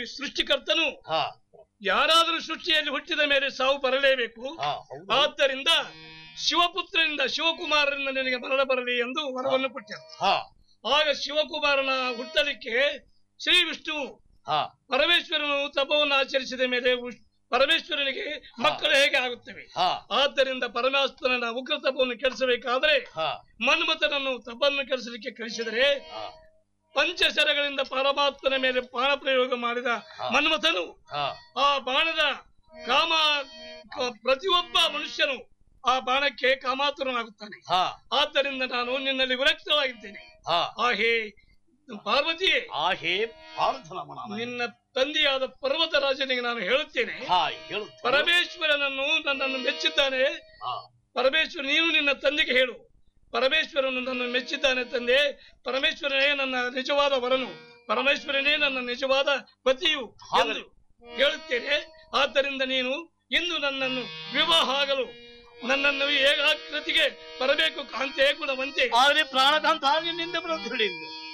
ಸೃಷ್ಟಿಕರ್ತನು ಹಾ ಯಾರಾದರೂ ಸೃಷ್ಟಿಯಲ್ಲಿ ಹುಟ್ಟಿದ ಮೇಲೆ ಸಾವು ಬರಲೇಬೇಕು ಹಾ ಹೌದು ಆದ್ದರಿಂದ ಶಿವಪುತ್ರನಿಂದ ಶಿವಕುಮಾರರಿಂದ ನಿನಗೆ ಮರಣ ಬರಲಿ ಎಂದು ವರವನ್ನು ಕೊಟ್ಟರು ಹಾ ಆಗ ಶಿವಕುಮಾರನ ಹುಟ್ಟಲಿಕ್ಕೆ ಶ್ರೀ ವಿಷ್ಣು ಹಾ ಪರಮೇಶ್ವರನು ತಪವನ್ನು ಆಚರಿಸಿದ ಮೇಲೆ ಉಷ್- ಪರಮೇಶ್ವರನಿಗೆ ಮಕ್ಕಳು ಹೇಗೆ ಆಗುತ್ತವೆ ಹಾ ಆದ್ದರಿಂದ ಪರಮಾತ್ಮನ ಉಗ್ರ ತಪವನ್ನು ಕೆಡಿಸಬೇಕಾದ್ರೆ ಹಾ ಮನ್ಮಥನನ್ನು ತಪವನ್ನು ಕೆಡಿಸಲಿಕ್ಕೆ ಕಳಿಸಿದರೆ ಹಾ ಪಂಚಶರಗಳಿಂದ ಪರಮಾತ್ಮನ ಮೇಲೆ ಬಾಣ ಪ್ರಯೋಗ ಮಾಡಿದ ಮನ್ಮಥನು ಹಾ ಆ ಬಾಣದ ಕಾಮ ಕ- ಪ್ರತಿಯೊಬ್ಬ ಮನುಷ್ಯನು ಆ ಬಾಣಕ್ಕೆ ಕಾಮಾತುರನಾಗುತ್ತಾನೆ ಹಾ ಆದ್ದರಿಂದ ನಾನು ನಿನ್ನಲ್ಲಿ ವಿರಕ್ತವಾಗಿದ್ದೇನೆ ಹಾ ಆ ಹೇ ಪಾರ್ವತಿಯೇ ಆ ಹೇ ಪಾರ್ಥನಮಣ ನಿನ್ನ ತಂದೆಯಾದ ಪರ್ವತ ರಾಜನಿಗೆ ನಾನು ಹೇಳುತ್ತೇನೆ ಹಾ ಹೇಳು ಪರಮೇಶ್ವರನನ್ನು ನನ್ನನ್ನು ಮೆಚ್ಚಿದ್ದಾನೆ ಹಾ ಪರಮೇಶ್ವರ ನೀನು ನಿನ್ನ ತಂದೆಗೆ ಹೇಳು ಪರಮೇಶ್ವರನು ನನ್ನನ್ನು ಮೆಚ್ಚಿದ್ದಾನೆ ತಂದೆ ಪರಮೇಶ್ವರನೇ ನನ್ನ ನಿಜವಾದ ವರನು ಪರಮೇಶ್ವರನೇ ನನ್ನ ನಿಜವಾದ ಪತಿಯು ಎಂದು ಹೇಳುತ್ತೇನೆ ಆದ್ದರಿಂದ ನೀನು ಇಂದು ನನ್ನನ್ನು ವಿವಾಹ ಆಗಲು ನನ್ನನ್ನು ಏಕಾಕೃತಿಗೆ ಬರಬೇಕು ಕಾಂತೆ ಗುಣವಂತೆ ಆದ್ರೆ ಪ್ರಾಣಕಾಂತ ನಿನ್ನಿಂದ ಬರೋದು ಹೇಳಿದ್ದು